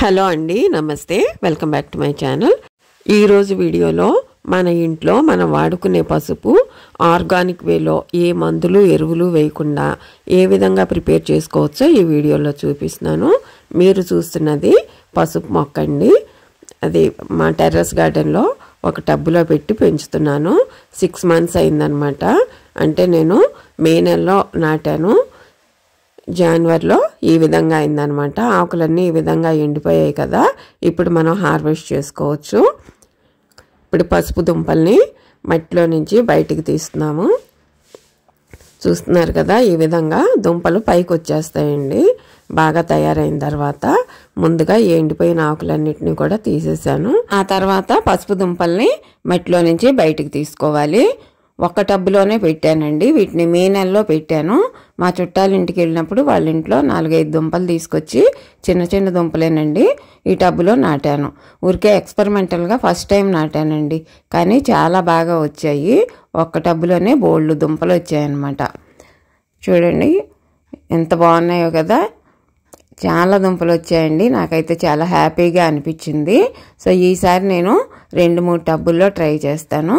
hello అండి నమస్తే welcome back to my channel ఈరోజు వీడియోలో మన ఇంట్లో మనం వాడుకునే పసుపు ఆర్గానిక్ వేలో ఏ మందులు ఎరువులు వేయకుండా ఏ విధంగా ప్రిపేర్ చేసుకోవచ్చో ఈ వీడియోలో చూపిస్తున్నాను మీరు చూస్తున్నది పసుపు మొక్క అండి అది మా టెర్రస్ గార్డెన్లో ఒక టబ్బులో పెట్టి పెంచుతున్నాను సిక్స్ మంత్స్ అయిందనమాట అంటే నేను మే నెలలో నాటాను జనవరిలో ఈ విధంగా అయిందనమాట ఆకులన్నీ ఈ విధంగా ఎండిపోయాయి కదా ఇప్పుడు మనం హార్వెస్ట్ చేసుకోవచ్చు ఇప్పుడు పసుపు దుంపల్ని మట్టిలో నుంచి బయటికి తీస్తున్నాము చూస్తున్నారు కదా ఈ విధంగా దుంపలు పైకి వచ్చేస్తాయండి బాగా తయారైన తర్వాత ముందుగా ఈ ఎండిపోయిన ఆకులన్నిటిని కూడా తీసేసాను ఆ తర్వాత పసుపు దుంపల్ని మట్టిలో నుంచి బయటికి తీసుకోవాలి ఒక్క టబ్బులోనే పెట్టానండి వీటిని మే నెలలో పెట్టాను మా చుట్టాల ఇంటికి వెళ్ళినప్పుడు వాళ్ళ ఇంట్లో నాలుగైదు దుంపలు తీసుకొచ్చి చిన్న చిన్న దుంపలేనండి ఈ టబ్బులో నాటాను ఊరికే ఎక్స్పెరిమెంటల్గా ఫస్ట్ టైం నాటానండి కానీ చాలా బాగా వచ్చాయి ఒక్క టబ్బులోనే బోల్డ్ దుంపలు వచ్చాయన్నమాట చూడండి ఎంత బాగున్నాయో కదా చాలా దుంపలు వచ్చాయండి నాకైతే చాలా హ్యాపీగా అనిపించింది సో ఈసారి నేను రెండు మూడు టబ్బుల్లో ట్రై చేస్తాను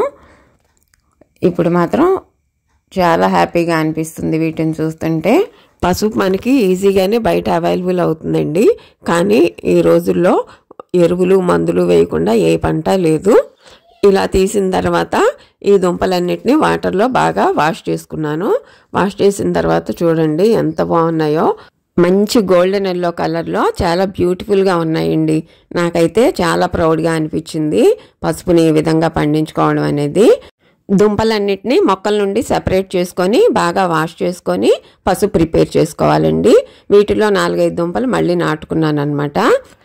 ఇప్పుడు మాత్రం చాలా హ్యాపీగా అనిపిస్తుంది వీటిని చూస్తుంటే పసుపు మనకి ఈజీగానే బయట అవైలబుల్ అవుతుందండి కానీ ఈ రోజుల్లో ఎరువులు మందులు వేయకుండా ఏ పంట లేదు ఇలా తీసిన తర్వాత ఈ దుంపలన్నిటిని వాటర్లో బాగా వాష్ చేసుకున్నాను వాష్ చేసిన తర్వాత చూడండి ఎంత బాగున్నాయో మంచి గోల్డెన్ ఎల్లో కలర్లో చాలా బ్యూటిఫుల్గా ఉన్నాయండి నాకైతే చాలా ప్రౌడ్గా అనిపించింది పసుపుని ఈ విధంగా పండించుకోవడం అనేది దుంపలన్నిటిని మొక్కల నుండి సెపరేట్ చేసుకొని బాగా వాష్ చేసుకొని పసుపు ప్రిపేర్ చేసుకోవాలండి వీటిలో నాలుగైదు దుంపలు మళ్ళీ నాటుకున్నాను అనమాట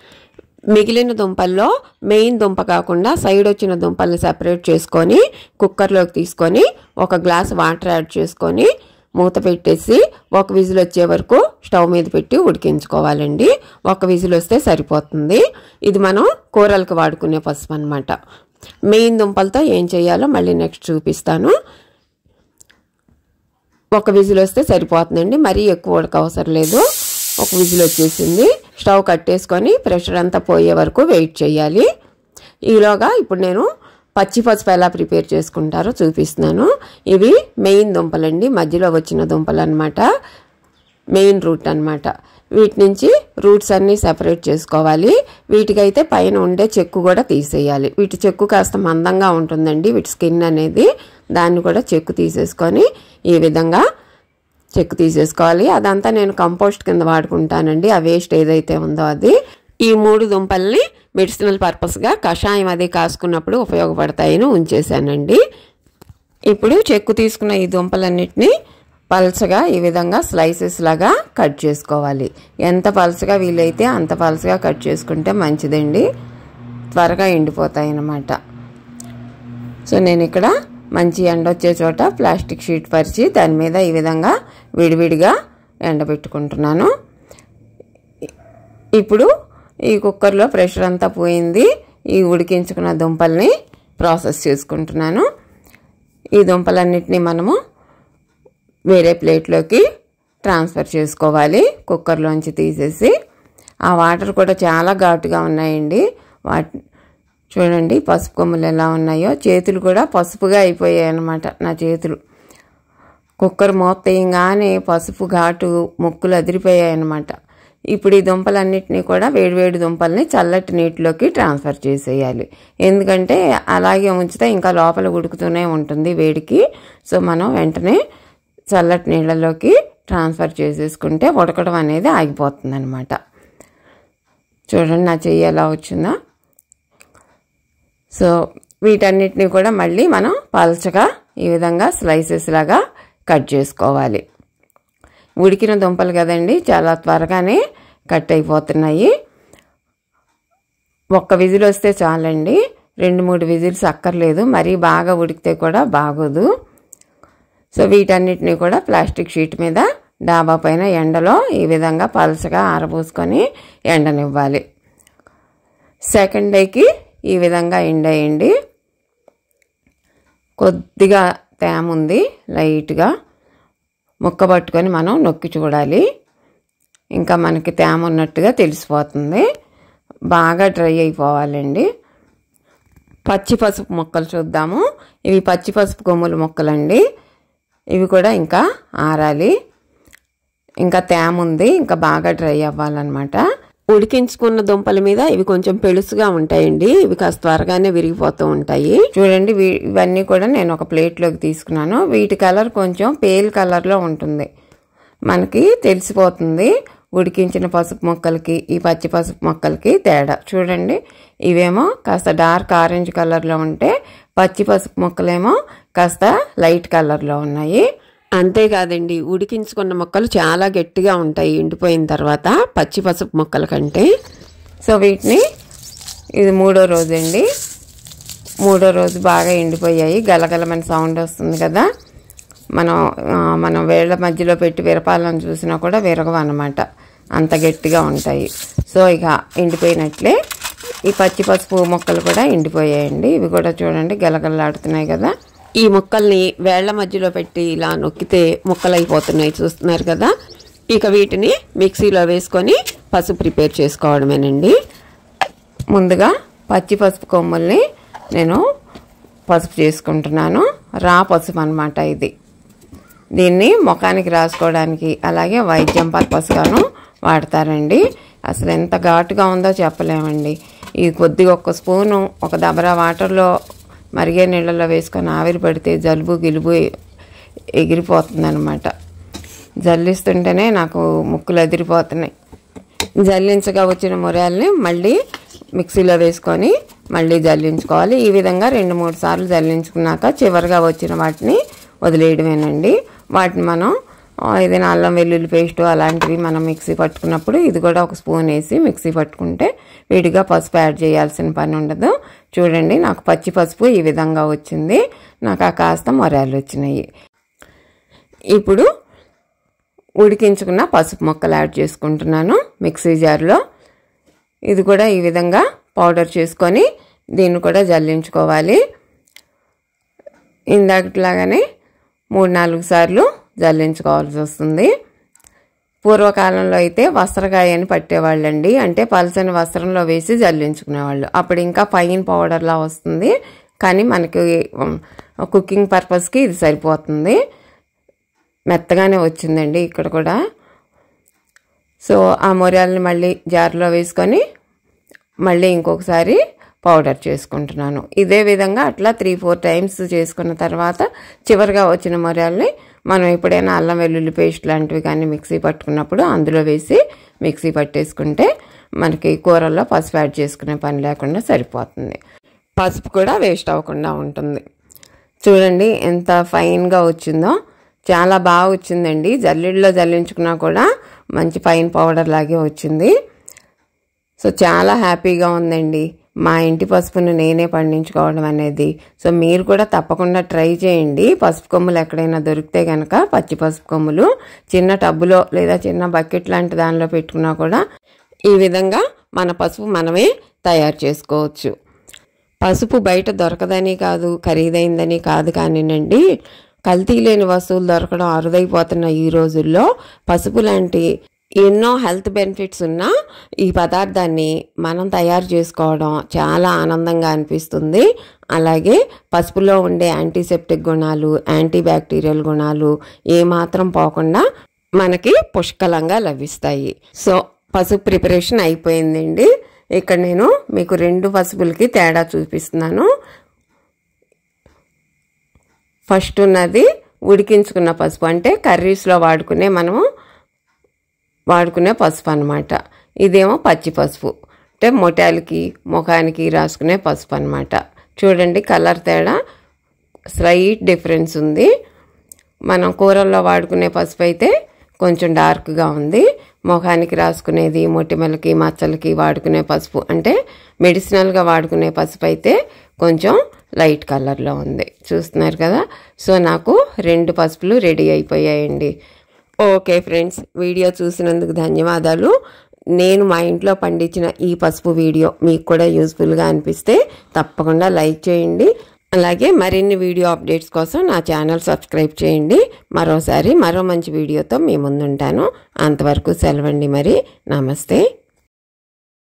మిగిలిన దుంపల్లో మెయిన్ దుంప కాకుండా సైడ్ వచ్చిన దుంపల్ని సెపరేట్ చేసుకొని కుక్కర్లోకి తీసుకొని ఒక గ్లాస్ వాటర్ యాడ్ చేసుకొని మూత పెట్టేసి ఒక విజిల్ వచ్చే వరకు స్టవ్ మీద పెట్టి ఉడికించుకోవాలండి ఒక విజిల్ వస్తే సరిపోతుంది ఇది మనం కూరలకు వాడుకునే పసుపు అనమాట మెయిన్ దుంపలతో ఏం చేయాలో మళ్ళీ నెక్స్ట్ చూపిస్తాను ఒక విజిల్ వస్తే సరిపోతుందండి మరీ ఎక్కువ ఉడక అవసరం లేదు ఒక విజిల్ వచ్చేసింది స్టవ్ కట్టేసుకొని ప్రెషర్ అంతా పోయే వరకు వెయిట్ చేయాలి ఈలోగా ఇప్పుడు నేను పచ్చి పసుపు ఎలా ప్రిపేర్ చేసుకుంటారో చూపిస్తున్నాను ఇవి మెయిన్ దుంపలండి మధ్యలో వచ్చిన దుంపలు అనమాట మెయిన్ రూట్ అనమాట వీటి నుంచి రూట్స్ అన్నీ సెపరేట్ చేసుకోవాలి వీటికైతే పైన ఉండే చెక్కు కూడా తీసేయాలి వీటి చెక్కు కాస్త మందంగా ఉంటుందండి వీటి స్కిన్ అనేది దాన్ని కూడా చెక్కు తీసేసుకొని ఈ విధంగా చెక్కు తీసేసుకోవాలి అదంతా నేను కంపోస్ట్ కింద వాడుకుంటానండి ఆ వేస్ట్ ఏదైతే ఉందో అది ఈ మూడు దుంపల్ని మెడిసినల్ పర్పస్గా కషాయం అది కాసుకున్నప్పుడు ఉపయోగపడతాయని ఉంచేసానండి ఇప్పుడు చెక్కు తీసుకున్న ఈ దుంపలన్నిటిని పల్చగా ఈ విధంగా స్లైసెస్ లాగా కట్ చేసుకోవాలి ఎంత పల్చగా వీలైతే అంత పల్చగా కట్ చేసుకుంటే మంచిదండి త్వరగా ఎండిపోతాయి అన్నమాట సో నేను ఇక్కడ మంచి ఎండ వచ్చే చోట ప్లాస్టిక్ షీట్ పరిచి దాని మీద ఈ విధంగా విడివిడిగా ఎండబెట్టుకుంటున్నాను ఇప్పుడు ఈ కుక్కర్లో ప్రెషర్ అంతా పోయింది ఈ ఉడికించుకున్న దుంపల్ని ప్రాసెస్ చేసుకుంటున్నాను ఈ దుంపలన్నిటినీ మనము వేరే ప్లేట్లోకి ట్రాన్స్ఫర్ చేసుకోవాలి కుక్కర్లోంచి తీసేసి ఆ వాటర్ కూడా చాలా ఘాటుగా ఉన్నాయండి వాటి చూడండి పసుపు కొమ్ములు ఎలా ఉన్నాయో చేతులు కూడా పసుపుగా అయిపోయాయి అన్నమాట నా చేతులు కుక్కర్ మూత తీయంగానే పసుపు ఘాటు ముక్కులు అదిరిపోయాయి అన్నమాట ఇప్పుడు ఈ దుంపలన్నిటినీ కూడా వేడివేడి దుంపల్ని చల్లటి నీటిలోకి ట్రాన్స్ఫర్ చేసేయాలి ఎందుకంటే అలాగే ఉంచితే ఇంకా లోపల ఉడుకుతూనే ఉంటుంది వేడికి సో మనం వెంటనే చల్లటి నీళ్ళలోకి ట్రాన్స్ఫర్ చేసేసుకుంటే ఉడకడం అనేది ఆగిపోతుంది అనమాట చూడండి నా చెయ్యి ఎలా వచ్చిందా సో వీటన్నిటిని కూడా మళ్ళీ మనం పల్చగా ఈ విధంగా స్లైసెస్ లాగా కట్ చేసుకోవాలి ఉడికిన దుంపలు కదండి చాలా త్వరగానే కట్ అయిపోతున్నాయి ఒక్క విజిల్ వస్తే చాలండి రెండు మూడు విజిల్స్ అక్కర్లేదు మరీ బాగా ఉడికితే కూడా బాగోదు సో వీటన్నిటిని కూడా ప్లాస్టిక్ షీట్ మీద డాబా పైన ఎండలో ఈ విధంగా పలసగా ఆరబోసుకొని ఎండనివ్వాలి సెకండ్ డేకి ఈ విధంగా ఎండేయండి కొద్దిగా తేమ ఉంది లైట్గా ముక్క పట్టుకొని మనం నొక్కి చూడాలి ఇంకా మనకి తేమ ఉన్నట్టుగా తెలిసిపోతుంది బాగా డ్రై అయిపోవాలండి పచ్చి పసుపు మొక్కలు చూద్దాము ఇవి పచ్చి పసుపు కొమ్ముల మొక్కలండి ఇవి కూడా ఇంకా ఆరాలి ఇంకా తేమ ఉంది ఇంకా బాగా డ్రై అవ్వాలన్నమాట ఉడికించుకున్న దుంపల మీద ఇవి కొంచెం పెలుసుగా ఉంటాయండి ఇవి కాస్త త్వరగానే విరిగిపోతూ ఉంటాయి చూడండి వీ- ఇవన్నీ కూడా నేను ఒక ప్లేట్లోకి తీసుకున్నాను వీటి కలర్ కొంచెం పేల్ కలర్లో ఉంటుంది మనకి తెలిసిపోతుంది ఉడికించిన పసుపు మొక్కలకి ఈ పచ్చి పసుపు మొక్కలకి తేడా చూడండి ఇవేమో కాస్త డార్క్ ఆరెంజ్ కలర్లో ఉంటే పచ్చి పసుపు మొక్కలేమో కాస్త లైట్ కలర్లో ఉన్నాయి అంతేకాదండి ఉడికించుకున్న మొక్కలు చాలా గట్టిగా ఉంటాయి ఎండిపోయిన తర్వాత పచ్చి పసుపు మొక్కల కంటే సో వీటిని ఇది మూడో రోజు అండి మూడో రోజు బాగా ఎండిపోయాయి గలగలమని సౌండ్ వస్తుంది కదా మనం ఆ, మనం వేళ్ల మధ్యలో పెట్టి విరపాలని చూసినా కూడా విరగవు అన్నమాట అంత గట్టిగా ఉంటాయి సో ఇక ఎండిపోయినట్లే ఈ పచ్చి పసుపు మొక్కలు కూడా ఎండిపోయాయండి ఇవి కూడా చూడండి గలగలలాడుతున్నాయి కదా ఈ ముక్కల్ని వేళ్ల మధ్యలో పెట్టి ఇలా నొక్కితే ముక్కలు అయిపోతున్నాయి చూస్తున్నారు కదా ఇక వీటిని మిక్సీలో వేసుకొని పసుపు ప్రిపేర్ చేసుకోవడమేనండి ముందుగా పచ్చి పసుపు కొమ్ముల్ని నేను పసుపు చేసుకుంటున్నాను రా పసుపు అనమాట ఇది దీన్ని ముఖానికి రాసుకోవడానికి అలాగే వైద్యం పర్పస్గాను వాడతారండి అసలు ఎంత ఘాటుగా ఉందో చెప్పలేమండి ఇది కొద్దిగా ఒక స్పూను ఒక దబరా వాటర్లో మరిగే నీళ్ళలో వేసుకొని ఆవిరి పడితే జలుబు గిలుబు ఎగిరిపోతుంది అనమాట జల్లిస్తుంటేనే నాకు ముక్కులు ఎదిరిపోతున్నాయి జల్లించగా వచ్చిన మురాల్ని మళ్ళీ మిక్సీలో వేసుకొని మళ్ళీ జల్లించుకోవాలి ఈ విధంగా రెండు మూడు సార్లు జల్లించుకున్నాక చివరిగా వచ్చిన వాటిని వదిలేయడమేనండి వాటిని మనం ఆ, ఏదైనా అల్లం వెల్లుల్లి పేస్ట్ అలాంటివి మనం మిక్సీ పట్టుకున్నప్పుడు ఇది కూడా ఒక స్పూన్ వేసి మిక్సీ పట్టుకుంటే విడిగా పసుపు యాడ్ చేయాల్సిన పని ఉండదు చూడండి నాకు పచ్చి పసుపు ఈ విధంగా వచ్చింది నాకు ఆ కాస్త మొరాలు వచ్చినాయి ఇప్పుడు ఉడికించుకున్న పసుపు మొక్కలు యాడ్ చేసుకుంటున్నాను మిక్సీ జార్లో ఇది కూడా ఈ విధంగా పౌడర్ చేసుకొని దీన్ని కూడా జల్లించుకోవాలి ఇందాకట్లాగానే మూడు నాలుగు సార్లు జల్లించుకోవాల్సి వస్తుంది పూర్వకాలంలో అయితే వస్త్రకాయ అని పట్టేవాళ్ళండి అంటే పలసని వస్త్రంలో వేసి జల్లించుకునేవాళ్ళు అప్పుడు ఇంకా ఫైన్ పౌడర్లా వస్తుంది కానీ మనకి ఉమ్, కుకింగ్ పర్పస్కి ఇది సరిపోతుంది మెత్తగానే వచ్చిందండి ఇక్కడ కూడా సో ఆ మొరాల్ని మళ్ళీ జార్లో వేసుకొని మళ్ళీ ఇంకొకసారి పౌడర్ చేసుకుంటున్నాను ఇదే విధంగా అట్లా త్రీ ఫోర్ టైమ్స్ చేసుకున్న తర్వాత చివరిగా వచ్చిన మొరాల్ని మనం ఎప్పుడైనా అల్లం వెల్లుల్లి పేస్ట్ లాంటివి కానీ మిక్సీ పట్టుకున్నప్పుడు అందులో వేసి మిక్సీ పట్టేసుకుంటే మనకి కూరల్లో పసుపు యాడ్ చేసుకునే పని లేకుండా సరిపోతుంది పసుపు కూడా వేస్ట్ అవ్వకుండా ఉంటుంది చూడండి ఎంత ఫైన్గా వచ్చిందో చాలా బాగా వచ్చిందండి జల్లెడలో జల్లించుకున్నా కూడా మంచి ఫైన్ పౌడర్ లాగే వచ్చింది సో చాలా హ్యాపీగా ఉందండి మా ఇంటి పసుపును నేనే పండించుకోవడం అనేది సో మీరు కూడా తప్పకుండా ట్రై చేయండి పసుపు కొమ్ములు ఎక్కడైనా దొరికితే కనుక పచ్చి పసుపు కొమ్ములు చిన్న టబ్బులో లేదా చిన్న బకెట్ లాంటి దానిలో పెట్టుకున్నా కూడా ఈ విధంగా మన పసుపు మనమే తయారు చేసుకోవచ్చు పసుపు బయట దొరకదని కాదు ఖరీదైందని కాదు కానివ్వండి కల్తీ లేని వస్తువులు దొరకడం అరుదైపోతున్న ఈ రోజుల్లో పసుపు లాంటి ఎన్నో హెల్త్ బెనిఫిట్స్ ఉన్న ఈ పదార్థాన్ని మనం తయారు చేసుకోవడం చాలా ఆనందంగా అనిపిస్తుంది అలాగే పసుపులో ఉండే యాంటీసెప్టిక్ గుణాలు యాంటీ బ్యాక్టీరియల్ గుణాలు ఏమాత్రం పోకుండా మనకి పుష్కలంగా లభిస్తాయి సో పసుపు ప్రిపరేషన్ అయిపోయిందండి ఇక్కడ నేను మీకు రెండు పసుపులకి తేడా చూపిస్తున్నాను ఫస్ట్ ఉన్నది ఉడికించుకున్న పసుపు అంటే కర్రీస్లో వాడుకునే మనము వాడుకునే పసుపు అనమాట ఇదేమో పచ్చి పసుపు అంటే మొటాలకి ముఖానికి రాసుకునే పసుపు అనమాట చూడండి కలర్ తేడా స్లైట్ డిఫరెన్స్ ఉంది మనం కూరల్లో వాడుకునే పసుపు అయితే కొంచెం డార్క్గా ఉంది ముఖానికి రాసుకునేది మొటిమలకి మచ్చలకి వాడుకునే పసుపు అంటే మెడిసినల్గా వాడుకునే పసుపు అయితే కొంచెం లైట్ కలర్లో ఉంది చూస్తున్నారు కదా సో నాకు రెండు పసుపులు రెడీ అయిపోయాయండి ఓకే ఫ్రెండ్స్ వీడియో చూసినందుకు ధన్యవాదాలు నేను మా ఇంట్లో పండించిన ఈ పసుపు వీడియో మీకు కూడా యూస్ఫుల్గా అనిపిస్తే తప్పకుండా లైక్ చేయండి అలాగే మరిన్ని వీడియో అప్డేట్స్ కోసం నా ఛానల్ సబ్స్క్రైబ్ చేయండి మరోసారి మరో మంచి వీడియోతో మీ ముందుంటాను అంతవరకు సెలవండి మరి నమస్తే